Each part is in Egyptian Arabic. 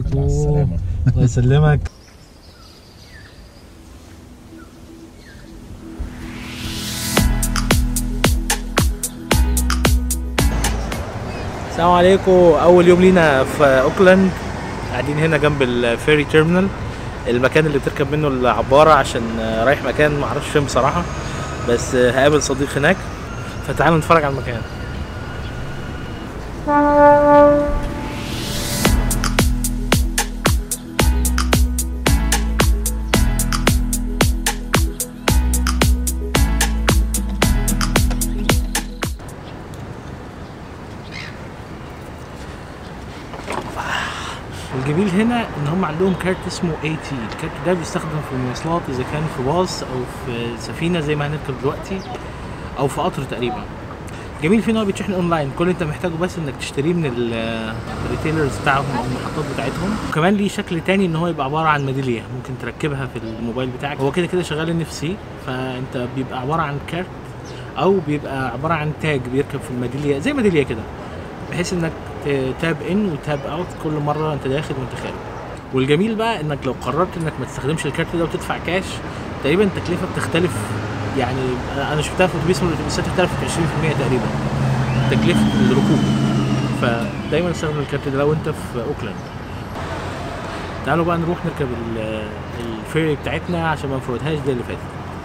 عليكم مع السلامة. الله يسلمك السلام عليكم اول يوم لينا في اوكلاند قاعدين هنا جنب الفيري تيرمينال المكان اللي بتركب منه العباره عشان رايح مكان معرفش فين بصراحه بس هقابل صديق هناك فتعالوا نتفرج على المكان الجميل هنا ان هم عندهم كارت اسمه اي تي الكارت ده بيستخدم في المواصلات اذا كان في باص او في سفينه زي ما هنركب دلوقتي او في قطر تقريبا جميل فيه ان هو بيتشحن اونلاين كل اللي انت محتاجه بس انك تشتريه من ال- الريتيلرز بتاعهم او المحطات بتاعتهم وكمان ليه شكل تاني ان هو يبقى عباره عن ميداليه ممكن تركبها في الموبايل بتاعك هو كده كده شغال ان اف سي فانت بيبقى عباره عن كارت او بيبقى عباره عن تاج بيركب في الميداليه زي ميداليه كده بحيث انك ت- تاب ان وتاب اوت كل مره انت داخل وانت خارج والجميل بقى انك لو قررت انك ما تستخدمش الكارت ده وتدفع كاش تقريبا التكلفه بتختلف يعني انا شفتها في اتوبيس من الاتوبيسات اختلفت 20% تقريبا تكلفه الركوب فدايما استخدم الكارت ده لو انت في اوكلاند تعالوا بقى نروح نركب ال- الفيري بتاعتنا عشان ما نفوتهاش زي اللي فاتت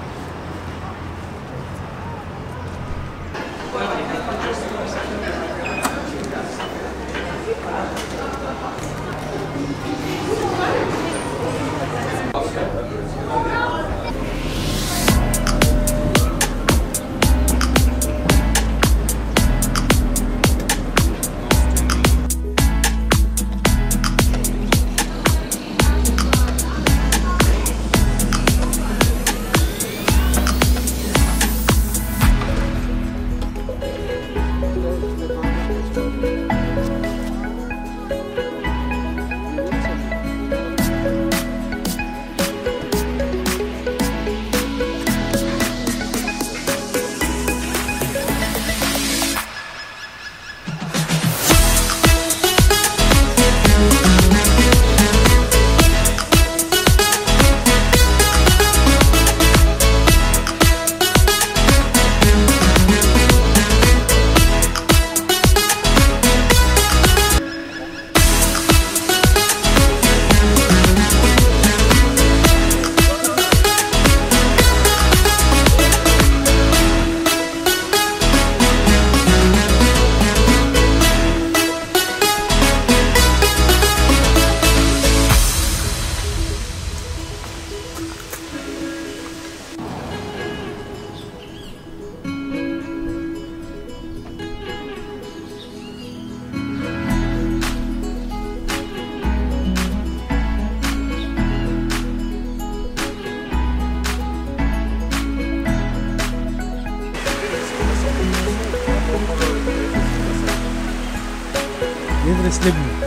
يدرس نجم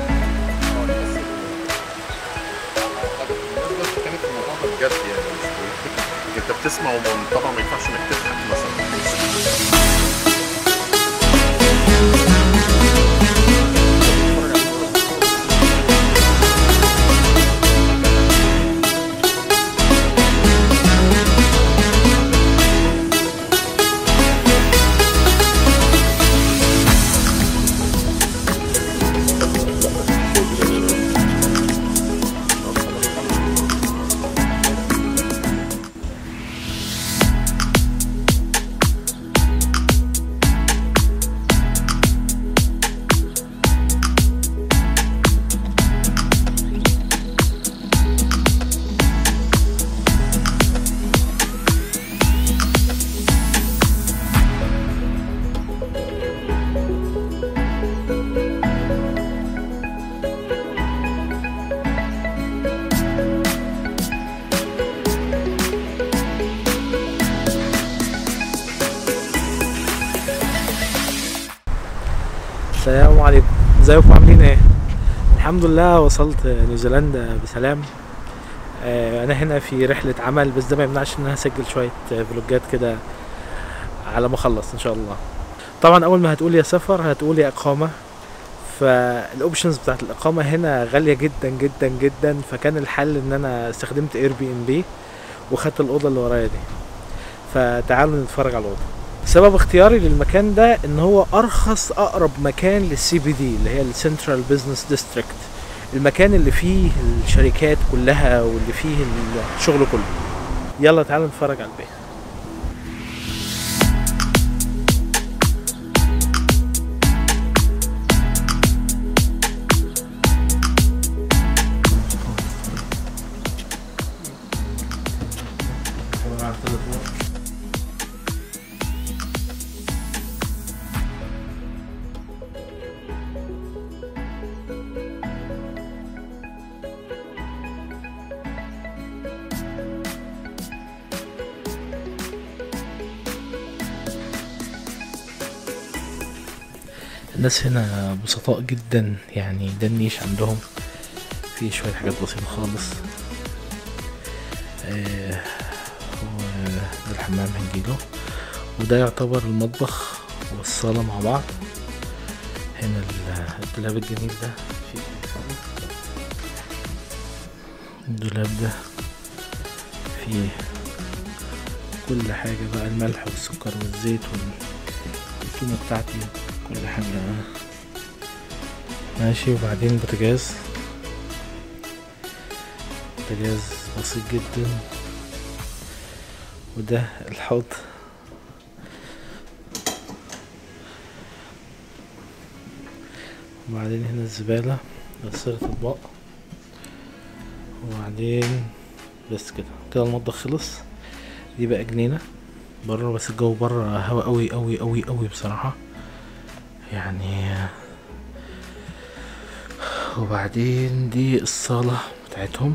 كانت الموضوع ده بجد يعني مش انت بتسمع وطبعا ما ينفعش انك تضحك مثلا السلام عليكم ازيكم عاملين ايه الحمد لله وصلت نيوزيلندا بسلام آه، انا هنا في رحله عمل بس ده ما يمنعش ان انا اسجل شويه آه، فلوجات كده على ما اخلص ان شاء الله طبعا اول ما هتقول يا سفر هتقول يا اقامه فالاوبشنز بتاعت الاقامه هنا غاليه جدا جدا جدا فكان الحل ان انا استخدمت اير بي ام بي وخدت الاوضه اللي ورايا دي فتعالوا نتفرج على الاوضه سبب اختياري للمكان ده ان هو ارخص اقرب مكان للسي بي دي اللي هي السنترال بزنس ديستريكت المكان اللي فيه الشركات كلها واللي فيه الشغل كله يلا تعالوا نتفرج على البيت الناس هنا بسطاء جدا يعني ده النيش عندهم في شوية حاجات بسيطة خالص آه وده الحمام هنجيله وده يعتبر المطبخ والصالة مع بعض هنا ال- الدولاب الجميل ده في الدولاب ده فيه كل حاجة بقى الملح والسكر والزيت والتونة بتاعتي كل حاجة ماشي وبعدين البوتاجاز بوتاجاز بسيط جدا وده الحوض وبعدين هنا الزبالة غسالة أطباق وبعدين بس كده كده المطبخ خلص دي بقى جنينة بره بس الجو بره هوا قوي قوي قوي قوي بصراحة يعني وبعدين دي الصالة بتاعتهم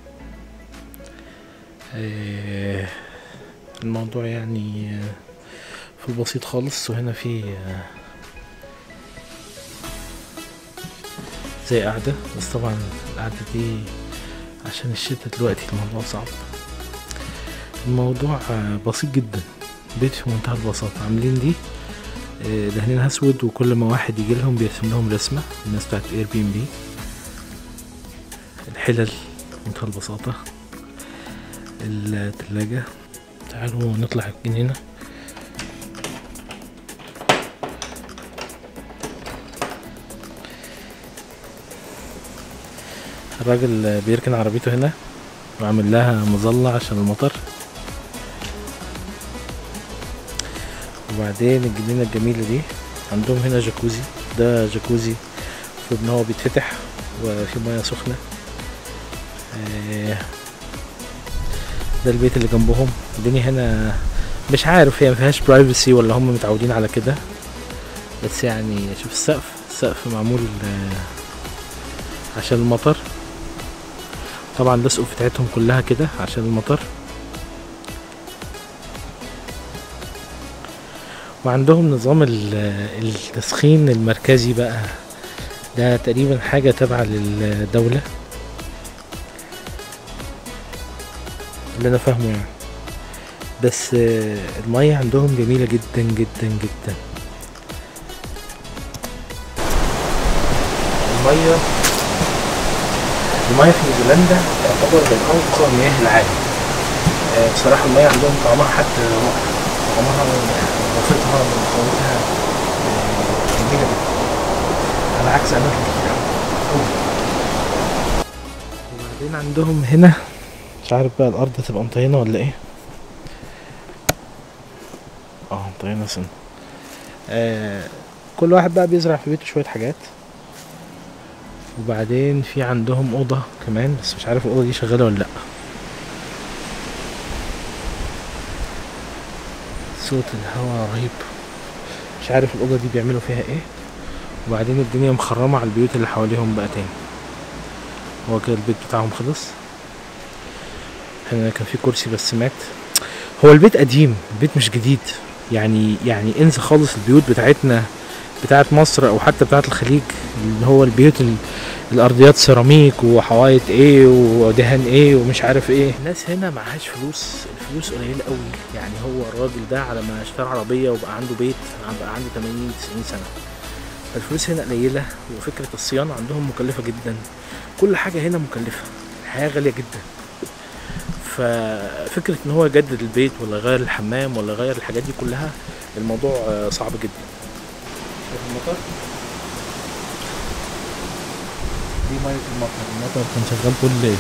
آه، الموضوع يعني آه، في البسيط خالص وهنا في آه، زي قاعدة بس طبعا القعدة دي عشان الشتا دلوقتي الموضوع صعب الموضوع آه، بسيط جدا بيت في منتهى البساطة عاملين دي آه، دهنينها اسود وكل ما واحد يجي لهم بيرسم لهم رسمة الناس بتاعت اير بي ام بي الحلل منتهى البساطة التلاجة تعالوا نطلع الجنينة الراجل بيركن عربيته هنا وعامل لها مظلة عشان المطر وبعدين الجنينة الجميلة دي عندهم هنا جاكوزي ده جاكوزي المفروض ان هو بيتفتح وفي مياه سخنة آه، ده البيت اللي جنبهم الدنيا هنا مش عارف هي مفيهاش برايفسي ولا هم متعودين على كده بس يعني شوف السقف السقف معمول آه، عشان المطر طبعا الاسقف بتاعتهم كلها كده عشان المطر وعندهم نظام ال- التسخين المركزي بقى ده تقريبا حاجة تابعة للدولة اللي انا فاهمه يعني بس آه، المية عندهم جميلة جدا جدا جدا المية المية في نيوزيلندا تعتبر من أنقى مياه العالم آه، بصراحة المية عندهم طعمها حتى رائع طعمها ونظافتها ونقاوتها آه، جميلة جدا على عكس أماكن كتير أوي. وبعدين عندهم هنا مش عارف بقى الأرض تبقى مطينة ولا إيه اه مطينة سن آه كل واحد بقى بيزرع في بيته شوية حاجات وبعدين في عندهم أوضة كمان بس مش عارف الأوضة دي شغالة ولا لأ صوت الهواء رهيب مش عارف الأوضة دي بيعملوا فيها ايه وبعدين الدنيا مخرمة على البيوت اللي حواليهم بقى تاني هو كده البيت بتاعهم خلص هنا كان في كرسي بس مات هو البيت قديم البيت مش جديد يعني يعني انسى خالص البيوت بتاعتنا بتاعت مصر او حتى بتاعت الخليج اللي هو البيوت ال- الارضيات سيراميك وحوايط ايه ودهان ايه ومش عارف ايه الناس هنا معهاش فلوس الفلوس قليله قوي يعني هو الراجل ده على ما اشترى عربيه وبقى عنده بيت بقى عنده 80 90 سنه الفلوس هنا قليلة وفكرة الصيانة عندهم مكلفة جدا كل حاجة هنا مكلفة الحياة غالية جدا ففكرة ان هو يجدد البيت ولا يغير الحمام ولا يغير الحاجات دي كلها الموضوع آه، صعب جدا شايف المطر دي مية المطر المطر كان شغال طول الليل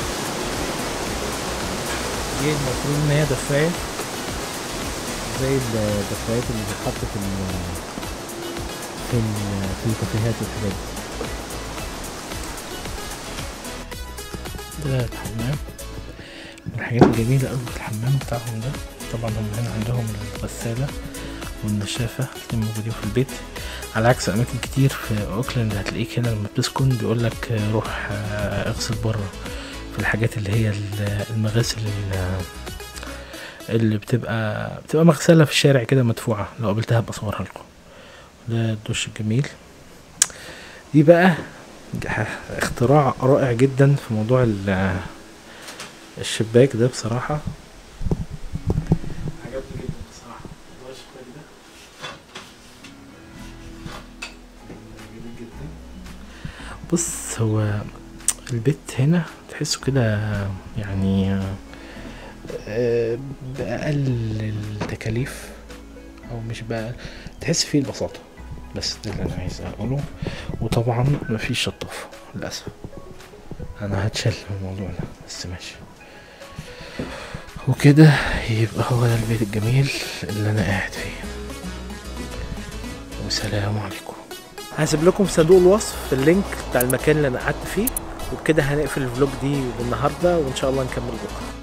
دي المفروض ان هي دفاية زي الدفايات اللي بتتحط في ال- في ال- في الكافيهات والحاجات دي ده الحمام من الحاجات الجميلة أوي في الحمام بتاعهم ده طبعا هم هنا عندهم الغسالة والنشافة الاتنين موجودين في البيت على عكس أماكن كتير في أوكلاند هتلاقيك هنا لما بتسكن بيقولك آه، روح آه، اغسل بره في الحاجات اللي هي ال- المغاسل ال- اللي بتبقى بتبقى مغسلة في الشارع كده مدفوعة لو قابلتها بصورها لكم ده الدش الجميل دي بقى ح- اختراع رائع جدا في موضوع ال- الشباك ده بصراحة عجبني جدا بصراحة موضوع الشباك ده جميل جدا بص هو البيت هنا تحسه كده يعني آه، بأقل التكاليف أو مش بأقل تحس فيه البساطة بس ده اللي أنا عايز أقوله وطبعا مفيش شطافة للأسف أنا هتشل من الموضوع ده بس ماشي وكده يبقى هو ده البيت الجميل اللي أنا قاعد فيه والسلام عليكم هسيب لكم في صندوق الوصف اللينك بتاع المكان اللي انا قعدت فيه وبكده هنقفل الفلوج دي للنهارده وان شاء الله نكمل بكره